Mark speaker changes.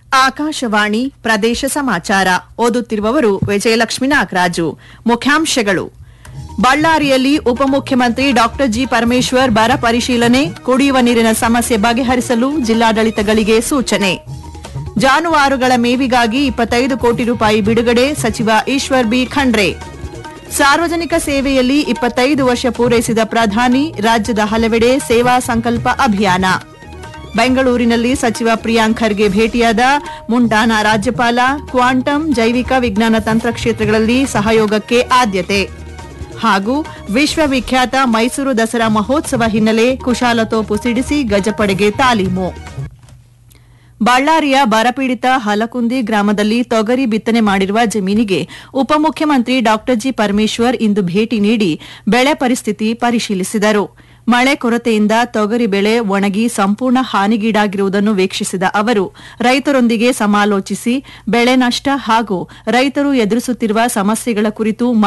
Speaker 1: ಆಕಾಶವಾಣಿ ಪ್ರದೇಶ ಸಮಾಚಾರ ಓದುತ್ತಿರುವವರು ವಿಜಯಲಕ್ಷ್ಮಿ ನಾಗರಾಜು ಮುಖ್ಯಾಂಶಗಳು ಬಳ್ಳಾರಿಯಲ್ಲಿ ಉಪಮುಖ್ಯಮಂತ್ರಿ ಡಾಕ್ಟರ್ ಜಿ ಪರಮೇಶ್ವರ್ ಬರ ಪರಿಶೀಲನೆ ಕುಡಿಯುವ ನೀರಿನ ಸಮಸ್ಯೆ ಬಗೆಹರಿಸಲು ಜಿಲ್ಲಾಡಳಿತಗಳಿಗೆ ಸೂಚನೆ ಜಾನುವಾರುಗಳ ಮೇವಿಗಾಗಿ ಇಪ್ಪತ್ತೈದು ಕೋಟಿ ರೂಪಾಯಿ ಬಿಡುಗಡೆ ಸಚಿವ ಈಶ್ವರ್ ಬಿ ಖಂಡ್ರೆ ಸಾರ್ವಜನಿಕ ಸೇವೆಯಲ್ಲಿ ಇಪ್ಪತ್ತೈದು ವರ್ಷ ಪೂರೈಸಿದ ಪ್ರಧಾನಿ ರಾಜ್ಯದ ಹಲವೆಡೆ ಸೇವಾ ಸಂಕಲ್ಪ ಅಭಿಯಾನ ಬೆಂಗಳೂರಿನಲ್ಲಿ ಸಚಿವ ಪ್ರಿಯಾಂಕ್ ಖರ್ಗೆ ಭೇಟಿಯಾದ ಮುಂಡಾನ ರಾಜ್ಯಪಾಲ ಕ್ವಾಂಟಮ್ ಜೈವಿಕ ವಿಜ್ಞಾನ ತಂತ್ರ ಕ್ಷೇತ್ರಗಳಲ್ಲಿ ಸಹಯೋಗಕ್ಕೆ ಆದ್ಯತೆ ಹಾಗೂ ವಿಶ್ವವಿಖ್ಯಾತ ಮೈಸೂರು ದಸರಾ ಮಹೋತ್ಸವ ಹಿನ್ನೆಲೆ ಕುಶಾಲತೋಪು ಸಿಡಿಸಿ ಗಜಪಡೆಗೆ ತಾಲೀಮು ಬಳ್ಳಾರಿಯ ಬರಪೀಡಿತ ಹಲಕುಂದಿ ಗ್ರಾಮದಲ್ಲಿ ತೊಗರಿ ಬಿತ್ತನೆ ಮಾಡಿರುವ ಜಮೀನಿಗೆ ಉಪಮುಖ್ಯಮಂತ್ರಿ ಡಾಕ್ಟರ್ ಜಿ ಪರಮೇಶ್ವರ್ ಇಂದು ಭೇಟಿ ನೀಡಿ ಬೆಳೆ ಪರಿಸ್ಥಿತಿ ಪರಿಶೀಲಿಸಿದರು ಮಳೆ ಕೊರತೆಯಿಂದ ತೊಗರಿ ಬೆಳೆ ಒಣಗಿ ಸಂಪೂರ್ಣ ಹಾನಿಗೀಡಾಗಿರುವುದನ್ನು ವೀಕ್ಷಿಸಿದ ಅವರು ರೈತರೊಂದಿಗೆ ಸಮಾಲೋಚಿಸಿ ಬೆಳೆ ನಷ್ಟ ಹಾಗೂ ರೈತರು ಎದುರಿಸುತ್ತಿರುವ ಸಮಸ್ಯೆಗಳ ಕುರಿತು